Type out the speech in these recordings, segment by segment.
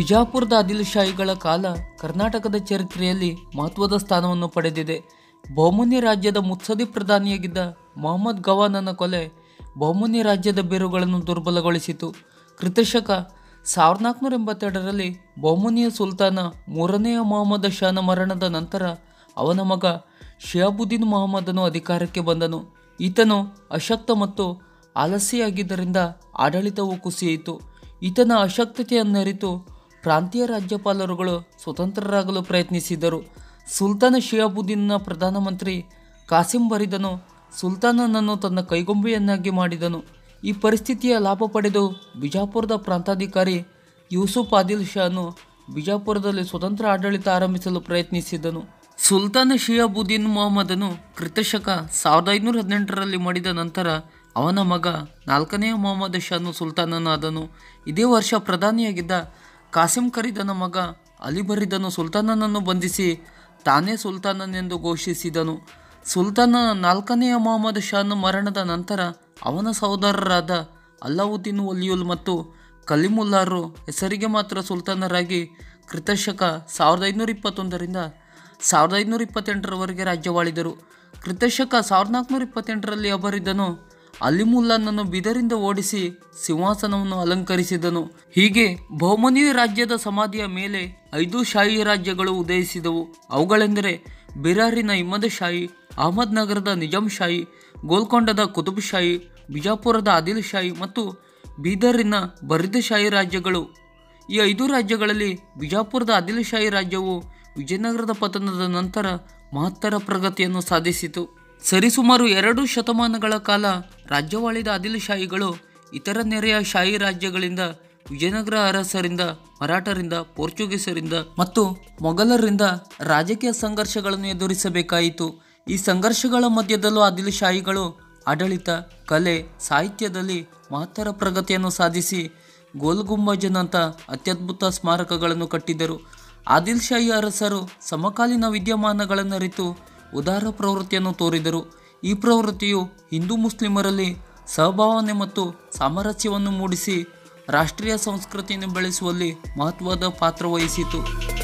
ಬಿಜಾಪುರದ ಆದಿಲ್ಶಾಹಿಗಳ ಕಾಲ ಕರ್ನಾಟಕದ ಚರಿತ್ರೆಯಲ್ಲಿ ಮಹತ್ವದ ಸ್ಥಾನವನ್ನು ಪಡೆದಿದೆ ಬಹುಮನಿ ರಾಜ್ಯದ ಮುತ್ಸದಿ ಪ್ರಧಾನಿಯಾಗಿದ್ದ ಮೊಹಮ್ಮದ್ ಗವಾನನ ಕೊಲೆ ಬಹುಮನಿ ರಾಜ್ಯದ ಬೇರುಗಳನ್ನು ದುರ್ಬಲಗೊಳಿಸಿತು ಕೃತಶಕ ಸಾವಿರದ ನಾಲ್ಕುನೂರ ಎಂಬತ್ತೆರಡರಲ್ಲಿ ಬಹುಮನಿಯ ಸುಲ್ತಾನ ಮೂರನೆಯ ಮೊಹಮ್ಮದ್ ಶಾನ ಮರಣದ ನಂತರ ಅವನ ಮಗ ಶಿಯಾಬುದ್ದೀನ್ ಮೊಹಮ್ಮದನು ಅಧಿಕಾರಕ್ಕೆ ಬಂದನು ಈತನು ಅಶಕ್ತ ಮತ್ತು ಆಲಸ್ಯಾಗಿದ್ದರಿಂದ ಆಡಳಿತವು ಕುಸಿಯಿತು ಈತನ ಅಶಕ್ತತೆಯನ್ನರಿತು ಪ್ರಾಂತೀಯ ರಾಜ್ಯಪಾಲರುಗಳು ಸ್ವತಂತ್ರರಾಗಲು ಪ್ರಯತ್ನಿಸಿದರು ಸುಲ್ತಾನ ಶಿಯಾಬುದ್ದೀನ್ನ ಪ್ರಧಾನಮಂತ್ರಿ ಕಾಸಿಂ ಬರಿದನು ಸುಲ್ತಾನನನ್ನು ತನ್ನ ಕೈಗೊಂಬೆಯನ್ನಾಗಿ ಮಾಡಿದನು ಈ ಪರಿಸ್ಥಿತಿಯ ಲಾಭ ಪಡೆದು ಬಿಜಾಪುರದ ಪ್ರಾಂತಾಧಿಕಾರಿ ಯೂಸುಫ್ ಆದಿಲ್ ಶಾನು ಬಿಜಾಪುರದಲ್ಲಿ ಸ್ವತಂತ್ರ ಆಡಳಿತ ಆರಂಭಿಸಲು ಪ್ರಯತ್ನಿಸಿದನು ಸುಲ್ತಾನ ಶಿಯಾಬುದ್ದೀನ್ ಮೊಹಮ್ಮದನು ಕೃತಶಕ ಸಾವಿರದ ಐನೂರ ಹದಿನೆಂಟರಲ್ಲಿ ಮಾಡಿದ ನಂತರ ಅವನ ಮಗ ನಾಲ್ಕನೆಯ ಮೊಹಮ್ಮದ್ ಶಾನು ಸುಲ್ತಾನನಾದನು ಇದೇ ವರ್ಷ ಪ್ರಧಾನಿಯಾಗಿದ್ದ ಕಾಸಿಂ ಖರೀದನ ಮಗ ಅಲಿ ಬರಿದನು ಸುಲ್ತಾನನನ್ನು ಬಂಧಿಸಿ ತಾನೇ ಸುಲ್ತಾನನೆಂದು ಘೋಷಿಸಿದನು ಸುಲ್ತಾನ ನಾಲ್ಕನೆಯ ಮೊಹಮ್ಮದ್ ಶಾನ ಮರಣದ ನಂತರ ಅವನ ಸಹೋದರರಾದ ಅಲ್ಲಾವುದ್ದೀನ್ ಒಲಿಯುಲ್ ಮತ್ತು ಕಲಿಮುಲ್ಲಾರು ಹೆಸರಿಗೆ ಮಾತ್ರ ಸುಲ್ತಾನರಾಗಿ ಕೃತಶಕ ಸಾವಿರದ ಐನೂರ ಇಪ್ಪತ್ತೊಂದರಿಂದ ಸಾವಿರದ ಐನೂರ ಇಪ್ಪತ್ತೆಂಟರವರೆಗೆ ರಾಜ್ಯವಾಳಿದರು ಕೃತಶಕ ಸಾವಿರದ ನಾಲ್ಕುನೂರ ಇಪ್ಪತ್ತೆಂಟರಲ್ಲಿ ಅಬರಿದನು ಅಲಿಮುಲ್ಲಾನನ್ನು ಬಿದರಿಂದ ಓಡಿಸಿ ಸಿಂಹಾಸನವನ್ನು ಅಲಂಕರಿಸಿದನು ಹೀಗೆ ಬಹುಮನಿ ರಾಜ್ಯದ ಸಮಾಧಿಯ ಮೇಲೆ ಐದು ಶಾಹಿ ರಾಜ್ಯಗಳು ಉದಯಿಸಿದವು ಅವುಗಳೆಂದರೆ ಬಿರಾರಿನ ಇಮ್ಮದ ಶಾಹಿ ಅಹಮದ್ ನಗರದ ನಿಜಾಂ ಶಾಹಿ ಗೋಲ್ಕೊಂಡದ ಕುತುಬ್ ಶಾಹಿ ಬಿಜಾಪುರದ ಆದಿಲ್ ಶಾಹಿ ಮತ್ತು ಬೀದರಿನ ಬರಿದ ಶಾಹಿ ರಾಜ್ಯಗಳು ಈ ಐದು ರಾಜ್ಯಗಳಲ್ಲಿ ಬಿಜಾಪುರದ ಆದಿಲ್ ಶಾಹಿ ರಾಜ್ಯವು ವಿಜಯನಗರದ ಪತನದ ನಂತರ ಮಹತ್ತರ ಪ್ರಗತಿಯನ್ನು ಸಾಧಿಸಿತು ಸರಿಸುಮಾರು ಎರಡು ಶತಮಾನಗಳ ಕಾಲ ರಾಜ್ಯವಾಳಿದ ಆದಿಲ್ ಶಾಹಿಗಳು ಇತರ ನೆರೆಯ ಶಾಹಿ ರಾಜ್ಯಗಳಿಂದ ವಿಜಯನಗರ ಅರಸರಿಂದ ಮರಾಠರಿಂದ ಪೋರ್ಚುಗೀಸರಿಂದ ಮತ್ತು ಮೊಘಲರಿಂದ ರಾಜಕೀಯ ಸಂಘರ್ಷಗಳನ್ನು ಎದುರಿಸಬೇಕಾಯಿತು ಈ ಸಂಘರ್ಷಗಳ ಮಧ್ಯದಲ್ಲೂ ಆದಿಲ್ ಶಾಹಿಗಳು ಆಡಳಿತ ಕಲೆ ಸಾಹಿತ್ಯದಲ್ಲಿ ಮಹತ್ತರ ಪ್ರಗತಿಯನ್ನು ಸಾಧಿಸಿ ಗೋಲ್ ಗುಂಬಜ್ನಂಥ ಅತ್ಯದ್ಭುತ ಸ್ಮಾರಕಗಳನ್ನು ಕಟ್ಟಿದರು ಆದಿಲ್ ಶಾಹಿ ಅರಸರು ಸಮಕಾಲೀನ ವಿದ್ಯಮಾನಗಳನ್ನರಿತು ಉದಾರ ಪ್ರವೃತ್ತಿಯನ್ನು ತೋರಿದರು ಈ ಪ್ರವೃತ್ತಿಯು ಹಿಂದೂ ಮುಸ್ಲಿಮರಲ್ಲಿ ಸಹಭಾವನೆ ಮತ್ತು ಸಾಮರಸ್ಯವನ್ನು ಮೂಡಿಸಿ ರಾಷ್ಟ್ರೀಯ ಸಂಸ್ಕೃತಿಯನ್ನು ಬೆಳೆಸುವಲ್ಲಿ ಮಹತ್ವದ ಪಾತ್ರ ವಹಿಸಿತು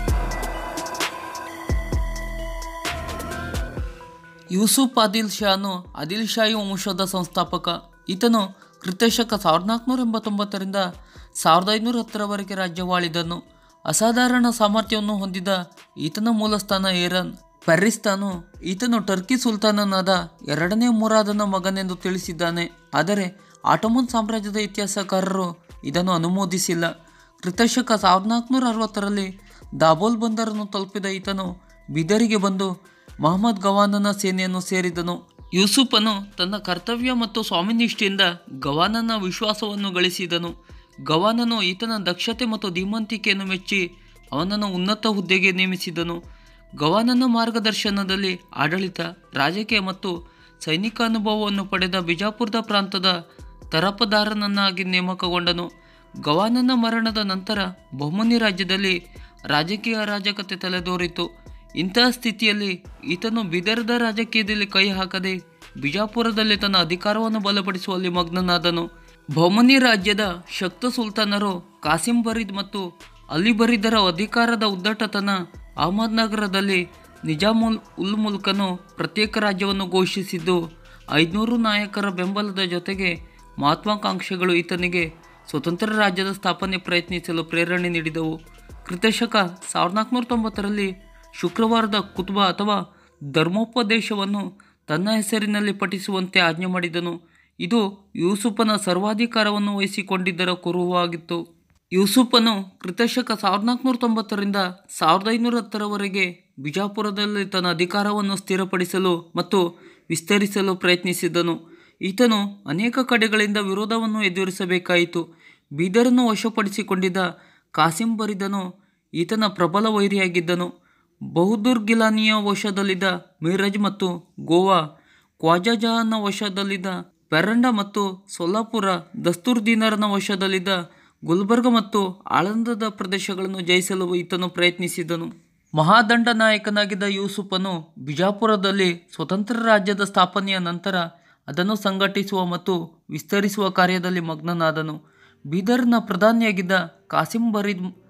ಯೂಸುಫ್ ಆದಿಲ್ ಶಾನು ಆದಿಲ್ ಶಾಹಿ ವಂಶದ ಸಂಸ್ಥಾಪಕ ಈತನು ಕೃತಶಕ ಸಾವಿರದ ನಾಲ್ಕುನೂರ ಎಂಬತ್ತೊಂಬತ್ತರಿಂದ ಸಾವಿರದ ಐನೂರ ಹತ್ತರವರೆಗೆ ರಾಜ್ಯವಾಳಿದನು ಅಸಾಧಾರಣ ಸಾಮರ್ಥ್ಯವನ್ನು ಹೊಂದಿದ ಈತನ ಮೂಲಸ್ಥಾನ ಏರನ್ ಪ್ಯಾರಿಸ್ತಾನು ಈತನು ಟರ್ಕಿ ಸುಲ್ತಾನನಾದ ಎರಡನೇ ಮುರಾದನ ಮಗನೆಂದು ತಿಳಿಸಿದ್ದಾನೆ ಆದರೆ ಆಟೋಮನ್ ಸಾಮ್ರಾಜ್ಯದ ಇತಿಹಾಸಕಾರರು ಇದನ್ನು ಅನುಮೋದಿಸಿಲ್ಲ ಕೃತಶಕ ಸಾವಿರದ ನಾಲ್ಕುನೂರ ಅರವತ್ತರಲ್ಲಿ ದಾಬೋಲ್ ಬಂದರನ್ನು ತಲುಪಿದ ಈತನು ಬಿದರಿಗೆ ಬಂದು ಮಹಮ್ಮದ್ ಗವಾನನ ಸೇನೆಯನ್ನು ಸೇರಿದನು ಯೂಸುಫನು ತನ್ನ ಕರ್ತವ್ಯ ಮತ್ತು ಸ್ವಾಮಿನಿಷ್ಠೆಯಿಂದ ಗವಾನನ ವಿಶ್ವಾಸವನ್ನು ಗಳಿಸಿದನು ಗವಾನನು ಈತನ ದಕ್ಷತೆ ಮತ್ತು ಧೀಮಂತಿಕೆಯನ್ನು ಮೆಚ್ಚಿ ಅವನನ್ನು ಉನ್ನತ ಹುದ್ದೆಗೆ ನೇಮಿಸಿದನು ಗವಾನನ ಮಾರ್ಗದರ್ಶನದಲ್ಲಿ ಆಡಳಿತ ರಾಜಕೀಯ ಮತ್ತು ಸೈನಿಕ ಅನುಭವವನ್ನು ಪಡೆದ ಬಿಜಾಪುರದ ಪ್ರಾಂತದ ತರಪದಾರನನ್ನಾಗಿ ನೇಮಕಗೊಂಡನು ಗವಾನನ ಮರಣದ ನಂತರ ಬಹುಮನಿ ರಾಜ್ಯದಲ್ಲಿ ರಾಜಕೀಯ ಅರಾಜಕತೆ ತಲೆದೋರಿತು ಇಂತಹ ಸ್ಥಿತಿಯಲ್ಲಿ ಈತನು ಬಿದರದ ರಾಜಕೀಯದಲ್ಲಿ ಕೈ ಹಾಕದೆ ಬಿಜಾಪುರದಲ್ಲಿ ತನ್ನ ಅಧಿಕಾರವನ್ನು ಬಲಪಡಿಸುವಲ್ಲಿ ಮಗ್ನನಾದನು ಬಹುಮನಿ ರಾಜ್ಯದ ಶಕ್ತ ಸುಲ್ತಾನರು ಕಾಸಿಂ ಬರೀದ್ ಮತ್ತು ಅಲಿ ಬರೀದರ ಅಧಿಕಾರದ ಉದ್ದಟತನ ಅಹಮದ್ನಗರದಲ್ಲಿ ನಿಜಾಮುಲ್ ಉಲ್ ಮುಲ್ಕನು ಪ್ರತ್ಯೇಕ ರಾಜ್ಯವನ್ನು ಘೋಷಿಸಿದ್ದು ಐದುನೂರು ನಾಯಕರ ಬೆಂಬಲದ ಜೊತೆಗೆ ಮಹತ್ವಾಕಾಂಕ್ಷೆಗಳು ಈತನಿಗೆ ಸ್ವತಂತ್ರ ರಾಜ್ಯದ ಸ್ಥಾಪನೆ ಪ್ರಯತ್ನಿಸಲು ಪ್ರೇರಣೆ ನೀಡಿದವು ಕೃತಶಕ ಸಾವಿರದ ನಾಲ್ಕುನೂರ ತೊಂಬತ್ತರಲ್ಲಿ ಶುಕ್ರವಾರದ ಕುತುಬ ಅಥವಾ ಧರ್ಮೋಪದೇಶವನ್ನು ತನ್ನ ಹೆಸರಿನಲ್ಲಿ ಪಠಿಸುವಂತೆ ಆಜ್ಞೆ ಮಾಡಿದನು ಇದು ಯೂಸುಫನ ಸರ್ವಾಧಿಕಾರವನ್ನು ವಹಿಸಿಕೊಂಡಿದ್ದರ ಕುರುವಾಗಿತ್ತು ಯೂಸುಫನು ಕೃತಶಕ ಸಾವಿರದ ನಾಲ್ಕುನೂರ ತೊಂಬತ್ತರಿಂದ ಸಾವಿರದ ಐನೂರ ಹತ್ತರವರೆಗೆ ಬಿಜಾಪುರದಲ್ಲಿ ತನ್ನ ಅಧಿಕಾರವನ್ನು ಸ್ಥಿರಪಡಿಸಲು ಮತ್ತು ವಿಸ್ತರಿಸಲು ಪ್ರಯತ್ನಿಸಿದನು ಈತನು ಅನೇಕ ಕಡೆಗಳಿಂದ ವಿರೋಧವನ್ನು ಎದುರಿಸಬೇಕಾಯಿತು ಬೀದರನ್ನು ವಶಪಡಿಸಿಕೊಂಡಿದ್ದ ಕಾಸಿಂ ಬರಿದನು ಈತನ ಪ್ರಬಲ ವೈರಿಯಾಗಿದ್ದನು ಬಹುದೂರ್ ಗಿಲಾನಿಯ ವಶದಲ್ಲಿದ್ದ ಮೀರಜ್ ಮತ್ತು ಗೋವಾ ಕ್ವಾಜಾ ಜಹಾನ್ನ ವಶದಲ್ಲಿದ್ದ ಪೆರಂಡ ಮತ್ತು ಸೊಲ್ಲಾಪುರ ದಸ್ತೂರ್ ದೀನರ್ನ ವಶದಲ್ಲಿದ್ದ ಗುಲ್ಬರ್ಗ ಮತ್ತು ಆಳಂದದ ಪ್ರದೇಶಗಳನ್ನು ಜಯಿಸಲು ಈತನು ಪ್ರಯತ್ನಿಸಿದನು ಮಹಾದಂಡ ನಾಯಕನಾಗಿದ್ದ ಯೂಸುಫನು ಬಿಜಾಪುರದಲ್ಲಿ ಸ್ವತಂತ್ರ ರಾಜ್ಯದ ಸ್ಥಾಪನೆಯ ನಂತರ ಅದನ್ನು ಸಂಘಟಿಸುವ ಮತ್ತು ವಿಸ್ತರಿಸುವ ಕಾರ್ಯದಲ್ಲಿ ಮಗ್ನನಾದನು ಬೀದರ್ನ ಪ್ರಧಾನಿಯಾಗಿದ್ದ ಕಾಸಿಂ ಬರೀದ್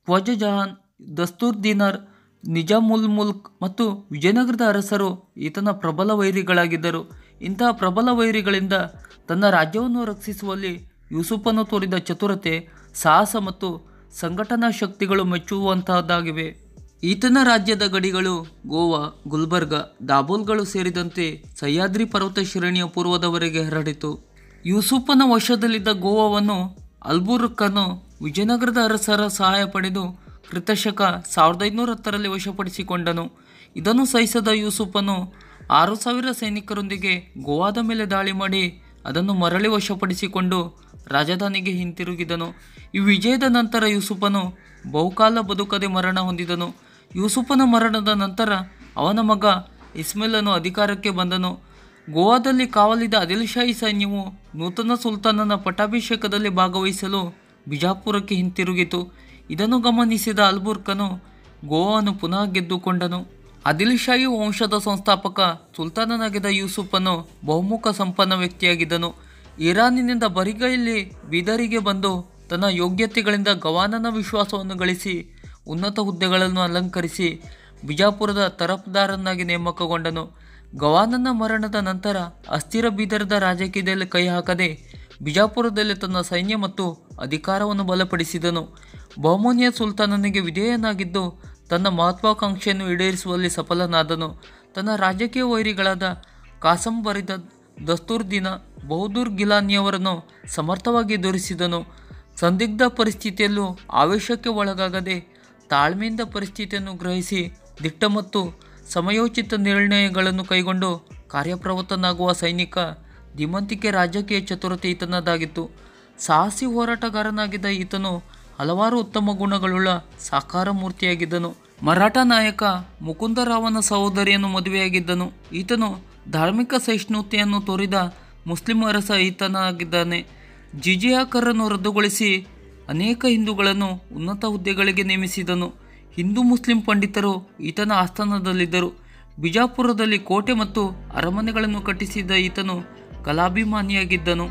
ಖ್ವಾಜಾ ಜಹಾನ್ ದಸ್ತೂರ್ ದಿನಾರ್ ನಿಜಾಮುಲ್ ಮುಲ್ಕ್ ಮತ್ತು ವಿಜಯನಗರದ ಅರಸರು ಈತನ ಪ್ರಬಲ ವೈರಿಗಳಾಗಿದ್ದರು ಇಂತಹ ಪ್ರಬಲ ವೈರಿಗಳಿಂದ ತನ್ನ ರಾಜ್ಯವನ್ನು ರಕ್ಷಿಸುವಲ್ಲಿ ಯೂಸುಫನು ತೋರಿದ ಚತುರತೆ ಸಾಹಸ ಮತ್ತು ಸಂಘಟನಾ ಶಕ್ತಿಗಳು ಮೆಚ್ಚುವಂತಹದ್ದಾಗಿವೆ ಈತನ ರಾಜ್ಯದ ಗಡಿಗಳು ಗೋವಾ ಗುಲ್ಬರ್ಗ ದಾಬೋಲ್ಗಳು ಸೇರಿದಂತೆ ಸಹ್ಯಾದ್ರಿ ಪರ್ವತ ಶ್ರೇಣಿಯ ಪೂರ್ವದವರೆಗೆ ಹರಡಿತು ಯೂಸುಫನ ವಶದಲ್ಲಿದ್ದ ಗೋವಾವನ್ನು ಅಲ್ಬುರ್ಕನು ವಿಜಯನಗರದ ಅರಸರ ಸಹಾಯ ಪಡೆದು ಕೃತಶಕ ಸಾವಿರದ ಐನೂರ ಹತ್ತರಲ್ಲಿ ವಶಪಡಿಸಿಕೊಂಡನು ಇದನ್ನು ಸಹಿಸದ ಯೂಸುಫನು ಆರು ಸಾವಿರ ಸೈನಿಕರೊಂದಿಗೆ ಗೋವಾದ ಮೇಲೆ ದಾಳಿ ಮಾಡಿ ಅದನ್ನು ಮರಳಿ ವಶಪಡಿಸಿಕೊಂಡು ರಾಜಧಾನಿಗೆ ಹಿಂತಿರುಗಿದನು ಈ ವಿಜಯದ ನಂತರ ಯೂಸುಫನು ಬಹುಕಾಲ ಬದುಕದೆ ಮರಣ ಹೊಂದಿದನು ಯೂಸುಫನ ಮರಣದ ನಂತರ ಅವನ ಮಗ ಇಸ್ಮೇಲನು ಅಧಿಕಾರಕ್ಕೆ ಬಂದನು ಗೋವಾದಲ್ಲಿ ಕಾವಲಿದ್ದ ಆದಿಲ್ಶಾಹಿ ಸೈನ್ಯವು ನೂತನ ಸುಲ್ತಾನನ ಪಟ್ಟಾಭಿಷೇಕದಲ್ಲಿ ಭಾಗವಹಿಸಲು ಬಿಜಾಪುರಕ್ಕೆ ಹಿಂತಿರುಗಿತು ಇದನ್ನು ಗಮನಿಸಿದ ಅಲ್ಬುರ್ಕನು ಗೋವಾವನ್ನು ಪುನಃ ಗೆದ್ದುಕೊಂಡನು ಆದಿಲ್ಶಾಹಿ ವಂಶದ ಸಂಸ್ಥಾಪಕ ಸುಲ್ತಾನನಾಗಿದ್ದ ಯೂಸುಫನು ಬಹುಮುಖ ಸಂಪನ್ನ ವ್ಯಕ್ತಿಯಾಗಿದ್ದನು ಇರಾನಿನಿಂದ ಬರಿಗೈಯಲ್ಲಿ ಬೀದರಿಗೆ ಬಂದು ತನ್ನ ಯೋಗ್ಯತೆಗಳಿಂದ ಗವಾನನ ವಿಶ್ವಾಸವನ್ನು ಗಳಿಸಿ ಉನ್ನತ ಹುದ್ದೆಗಳನ್ನು ಅಲಂಕರಿಸಿ ಬಿಜಾಪುರದ ತರಫ್ದಾರನಾಗಿ ನೇಮಕಗೊಂಡನು ಗವಾನನ ಮರಣದ ನಂತರ ಅಸ್ಥಿರ ಬೀದರದ ರಾಜಕೀಯದಲ್ಲಿ ಕೈ ಹಾಕದೆ ಬಿಜಾಪುರದಲ್ಲಿ ತನ್ನ ಸೈನ್ಯ ಮತ್ತು ಅಧಿಕಾರವನ್ನು ಬಲಪಡಿಸಿದನು ಬಹುಮನಿಯ ಸುಲ್ತಾನನಿಗೆ ವಿಧೇಯನಾಗಿದ್ದು ತನ್ನ ಮಹತ್ವಾಕಾಂಕ್ಷೆಯನ್ನು ಈಡೇರಿಸುವಲ್ಲಿ ಸಫಲನಾದನು ತನ್ನ ರಾಜಕೀಯ ವೈರಿಗಳಾದ ಕಾಸಂ ಬರಿದ ದಸ್ತೂರ್ ದಿನ ಬಹದ್ದೂರ್ ಗಿಲಾನಿಯವರನ್ನು ಸಮರ್ಥವಾಗಿ ಎದುರಿಸಿದನು ಸಂದಿಗ್ಧ ಪರಿಸ್ಥಿತಿಯಲ್ಲೂ ಆವೇಶಕ್ಕೆ ಒಳಗಾಗದೆ ತಾಳ್ಮೆಯಿಂದ ಪರಿಸ್ಥಿತಿಯನ್ನು ಗ್ರಹಿಸಿ ದಿಟ್ಟ ಮತ್ತು ಸಮಯೋಚಿತ ನಿರ್ಣಯಗಳನ್ನು ಕೈಗೊಂಡು ಕಾರ್ಯಪ್ರವೃತ್ತನಾಗುವ ಸೈನಿಕ ಧೀಮಂತಿಕೆ ರಾಜಕೀಯ ಚತುರತೆ ಈತನದಾಗಿತ್ತು ಸಾಹಸಿ ಹೋರಾಟಗಾರನಾಗಿದ್ದ ಈತನು ಹಲವಾರು ಉತ್ತಮ ಗುಣಗಳುಳ್ಳ ಸಾಕಾರ ಮೂರ್ತಿಯಾಗಿದ್ದನು ಮರಾಠ ನಾಯಕ ಮುಕುಂದರಾವನ ಸಹೋದರಿಯನ್ನು ಮದುವೆಯಾಗಿದ್ದನು ಈತನು ಧಾರ್ಮಿಕ ಸಹಿಷ್ಣುತೆಯನ್ನು ತೋರಿದ ಮುಸ್ಲಿಂ ಅರಸ ಈತನಾಗಿದ್ದಾನೆ ಜಿಜಿಯಾ ಕರನ್ನು ರದ್ದುಗೊಳಿಸಿ ಅನೇಕ ಹಿಂದೂಗಳನ್ನು ಉನ್ನತ ಹುದ್ದೆಗಳಿಗೆ ನೇಮಿಸಿದನು ಹಿಂದೂ ಮುಸ್ಲಿಂ ಪಂಡಿತರು ಈತನ ಆಸ್ಥಾನದಲ್ಲಿದ್ದರು ಬಿಜಾಪುರದಲ್ಲಿ ಕೋಟೆ ಮತ್ತು ಅರಮನೆಗಳನ್ನು ಕಟ್ಟಿಸಿದ ಈತನು ಕಲಾಭಿಮಾನಿಯಾಗಿದ್ದನು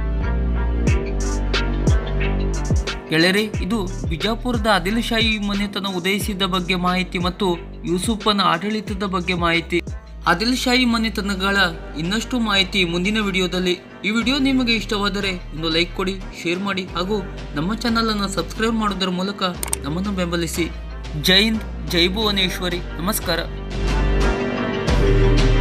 ಗೆಳೆಯರೆ ಇದು ಬಿಜಾಪುರದ ಆದಿಲ್ಶಾಹಿ ಮನೆತನ ಉದಯಿಸಿದ ಬಗ್ಗೆ ಮಾಹಿತಿ ಮತ್ತು ಯೂಸುಫನ ಆಡಳಿತದ ಬಗ್ಗೆ ಮಾಹಿತಿ ಆದಿಲ್ಶಾಹಿ ಮನೆತನಗಳ ಇನ್ನಷ್ಟು ಮಾಹಿತಿ ಮುಂದಿನ ವಿಡಿಯೋದಲ್ಲಿ ಈ ವಿಡಿಯೋ ನಿಮಗೆ ಇಷ್ಟವಾದರೆ ಒಂದು ಲೈಕ್ ಕೊಡಿ ಶೇರ್ ಮಾಡಿ ಹಾಗೂ ನಮ್ಮ ಚಾನಲನ್ನು ಸಬ್ಸ್ಕ್ರೈಬ್ ಮಾಡೋದರ ಮೂಲಕ ನಮ್ಮನ್ನು ಬೆಂಬಲಿಸಿ ಜೈ ಹಿಂದ್ ಜೈ ಭುವನೇಶ್ವರಿ ನಮಸ್ಕಾರ